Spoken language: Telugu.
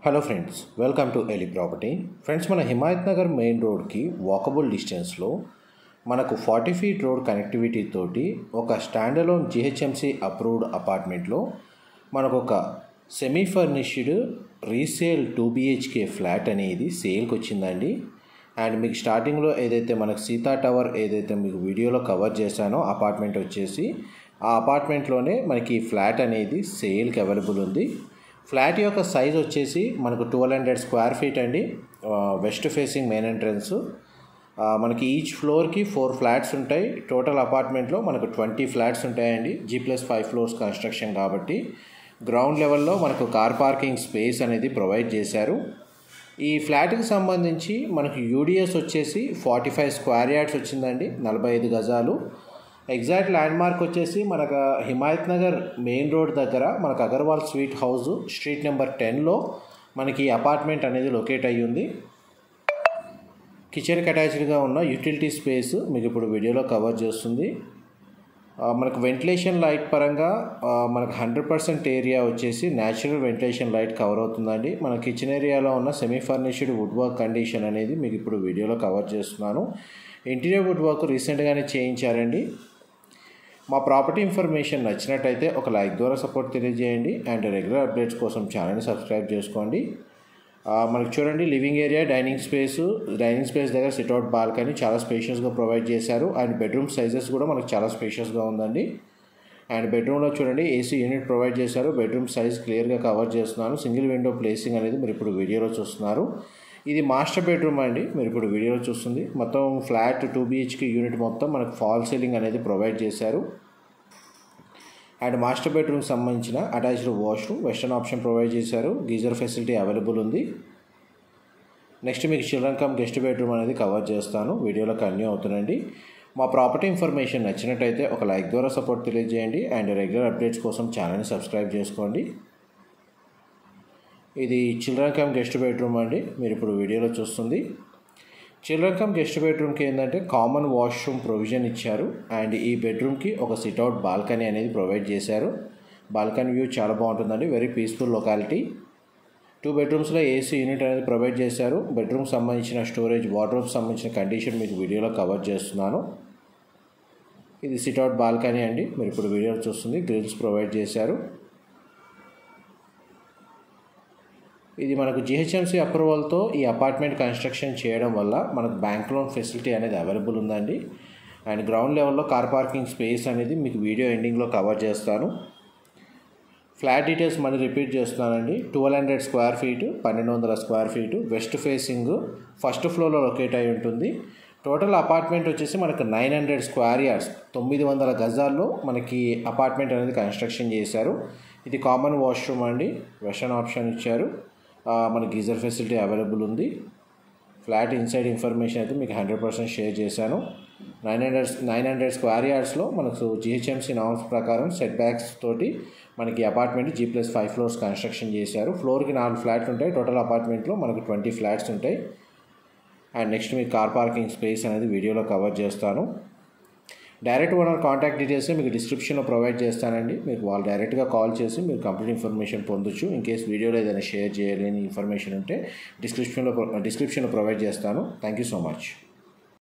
hello friends welcome to Eli property friends మన హిమాయత్ నగర్ మెయిన్ రోడ్కి వాకబుల్ డిస్టెన్స్లో మనకు ఫార్టీ ఫీట్ రోడ్ కనెక్టివిటీ తోటి ఒక స్టాండలోన్ జిహెచ్ఎంసి అప్రూవ్డ్ అపార్ట్మెంట్లో మనకు ఒక semi furnished resale two BHK flat అనేది సేల్కి వచ్చిందండి అండ్ మీకు స్టార్టింగ్లో ఏదైతే మనకు సీతా టవర్ ఏదైతే మీకు వీడియోలో కవర్ చేశానో అపార్ట్మెంట్ వచ్చేసి ఆ అపార్ట్మెంట్లోనే మనకి ఈ ఫ్లాట్ అనేది సేల్కి అవైలబుల్ ఉంది ఫ్లాట్ యొక్క సైజ్ వచ్చేసి మనకు ట్వెల్వ్ హండ్రెడ్ స్క్వేర్ ఫీట్ అండి వెస్ట్ ఫేసింగ్ మెయిన్ ఎంట్రన్స్ మనకి ఈచ్ ఫ్లోర్కి ఫోర్ ఫ్లాట్స్ ఉంటాయి టోటల్ అపార్ట్మెంట్లో మనకు ట్వంటీ ఫ్లాట్స్ ఉంటాయండి G plus five floors construction కాబట్టి గ్రౌండ్ లెవెల్లో మనకు కార్ పార్కింగ్ స్పేస్ అనేది ప్రొవైడ్ చేశారు ఈ ఫ్లాట్కి సంబంధించి మనకు యూడిఎస్ వచ్చేసి ఫార్టీ ఫైవ్ స్క్వేర్ యార్డ్స్ వచ్చిందండి నలభై ఐదు గజాలు ఎగ్జాక్ట్ ల్యాండ్ మార్క్ వచ్చేసి మనకు హిమాయత్ నగర్ మెయిన్ రోడ్ దగ్గర మనకు Agarwal sweet house street number టెన్లో మనకి ఈ అపార్ట్మెంట్ అనేది లొకేట్ అయ్యి ఉంది కిచెన్కి అటాచ్డ్గా ఉన్న యూటిలిటీ స్పేస్ మీకు ఇప్పుడు వీడియోలో కవర్ చేస్తుంది ఆ, మనకు వెంటిలేషన్ లైట్ పరంగా ఆ, మనకు హండ్రెడ్ పర్సెంట్ ఏరియా వచ్చేసి న్యాచురల్ వెంటిలేషన్ లైట్ కవర్ అవుతుందండి మన కిచెన్ ఏరియాలో ఉన్న semi furnished wood work condition అనేది మీకు ఇప్పుడు వీడియోలో కవర్ చేస్తున్నాను ఇంటీరియర్ వుడ్ వర్క్ రీసెంట్గానే చేయించారండి మా ప్రాపర్టీ ఇన్ఫర్మేషన్ నచ్చినట్టయితే ఒక లైక్ ద్వారా సపోర్ట్ తెలియజేయండి అండ్ రెగ్యులర్ అప్డేట్స్ కోసం ఛానల్ని సబ్స్క్రైబ్ చేసుకోండి ఆ, మనకు చూడండి living area dining space dining space దగ్గర సిట్అవుట్ బాల్కనీ చాలా స్పేషియస్గా ప్రొవైడ్ చేశారు అండ్ బెడ్రూమ్ సైజెస్ కూడా మనకు చాలా స్పేషియస్గా ఉందండి అండ్ బెడ్రూమ్లో చూడండి ఏసీ యూనిట్ ప్రొవైడ్ చేశారు బెడ్రూమ్ సైజ్ క్లియర్గా కవర్ చేస్తున్నాను సింగిల్ విండో ప్లేసింగ్ అనేది మీరు ఇప్పుడు వీడియోలో చూస్తున్నారు ఇది మాస్టర్ బెడ్రూమ్ అండి మీరు ఇప్పుడు వీడియోలో చూస్తుంది మొత్తం ఫ్లాట్ టూ బిహెచ్కి యూనిట్ మొత్తం మనకు ఫాల్ సీలింగ్ అనేది ప్రొవైడ్ చేశారు అండ్ మాస్టర్ బెడ్రూమ్ సంబంధించిన attached washroom western option provide చేశారు గీజర్ ఫెసిలిటీ అవైలబుల్ ఉంది నెక్స్ట్ మీకు చిల్డ్రన్ కమ్ గెస్ట్ బెడ్రూమ్ అనేది కవర్ చేస్తాను వీడియోలో కంటిన్యూ అవుతుందండి మా ప్రాపర్టీ ఇన్ఫర్మేషన్ నచ్చినట్టయితే ఒక లైక్ ద్వారా సపోర్ట్ తెలియజేయండి అండ్ రెగ్యులర్ అప్డేట్స్ కోసం ఛానల్ని సబ్స్క్రైబ్ చేసుకోండి ఇది చిల్డ్రన్ కమ్ గెస్ట్ బెడ్రూమ్ అండి మీరు ఇప్పుడు వీడియోలో చూస్తుంది చిల్డ్రన్ కమ్ గెస్ట్ బెడ్రూమ్కి ఏంటంటే కామన్ వాష్రూమ్ ప్రొవిజన్ ఇచ్చారు అండ్ ఈ బెడ్రూమ్కి ఒక సిట్అవుట్ బాల్కనీ అనేది ప్రొవైడ్ చేశారు బాల్కనీ వ్యూ చాలా బాగుంటుందండి వెరీ పీస్ఫుల్ లొకాలిటీ టూ బెడ్రూమ్స్లో ఏసీ యూనిట్ అనేది ప్రొవైడ్ చేశారు బెడ్రూమ్ సంబంధించిన స్టోరేజ్ వార్డ్రోబ్ సంబంధించిన కండిషన్ మీకు వీడియోలో కవర్ చేస్తున్నాను ఇది సిట్అవుట్ బాల్కనీ అండి మీరు ఇప్పుడు వీడియోలో చూస్తుంది గ్రిల్స్ ప్రొవైడ్ చేశారు ఇది మనకు జిహెచ్ఎంసీ అప్రూవల్తో ఈ అపార్ట్మెంట్ కన్స్ట్రక్షన్ చేయడం వల్ల మనకు బ్యాంక్ లోన్ ఫెసిలిటీ అనేది అవైలబుల్ ఉందండి అండ్ గ్రౌండ్ లెవెల్లో కార్ పార్కింగ్ స్పేస్ అనేది మీకు వీడియో ఎండింగ్లో కవర్ చేస్తాను ఫ్లాట్ డీటెయిల్స్ మళ్ళీ రిపీట్ చేస్తున్నానండి ట్వెల్వ్ హండ్రెడ్ స్క్వేర్ ఫీటు పన్నెండు వందల square feet west facing first ఫ్లోర్లో లొకేట్ అయి ఉంటుంది టోటల్ అపార్ట్మెంట్ వచ్చేసి మనకు నైన్ హండ్రెడ్ స్క్వేర్ యార్డ్స్ తొమ్మిది వందల గజాల్లో మనకి అపార్ట్మెంట్ అనేది కన్స్ట్రక్షన్ చేశారు ఇది కామన్ వాష్రూమ్ అండి వెస్టర్న్ ఆప్షన్ ఇచ్చారు ఆ, మనకి గీజర్ ఫెసిలిటీ అవైలబుల్ ఉంది ఫ్లాట్ ఇన్సైడ్ ఇన్ఫర్మేషన్ అయితే మీకు హండ్రెడ్ పర్సెంట్ షేర్ చేశాను nine hundred nine hundred square యార్డ్స్లో మనకు జిహెచ్ఎంసీ నామ్స్ ప్రకారం సెట్ బ్యాక్స్ తోటి మనకి apartment G plus five floors construction చేశారు ఫ్లోర్కి నాలుగు ఫ్లాట్లు ఉంటాయి టోటల్ అపార్ట్మెంట్లో మనకు ట్వంటీ ఫ్లాట్స్ ఉంటాయి అండ్ నెక్స్ట్ మీకు కార్ పార్కింగ్ స్పేస్ అనేది వీడియోలో కవర్ చేస్తాను డైరెక్ట్ ఓనర్ కాంటాక్ట్ డీటెయిల్స్ మీకు డిస్క్రిప్షన్లో ప్రొవైడ్ చేస్తానండి మీకు వాళ్ళు డైరెక్ట్గా కాల్ చేసి మీరు కంప్లీట్ ఇన్ఫర్మేషన్ పొందొచ్చు ఇన్ కేస్ వీడియోలో ఏదైనా షేర్ చేయలేని ఇన్ఫర్మేషన్ ఉంటే డిస్క్రిప్షన్లో డిస్క్రిప్షన్లో ప్రొవైడ్ చేస్తాను థ్యాంక్ యూ సో మచ్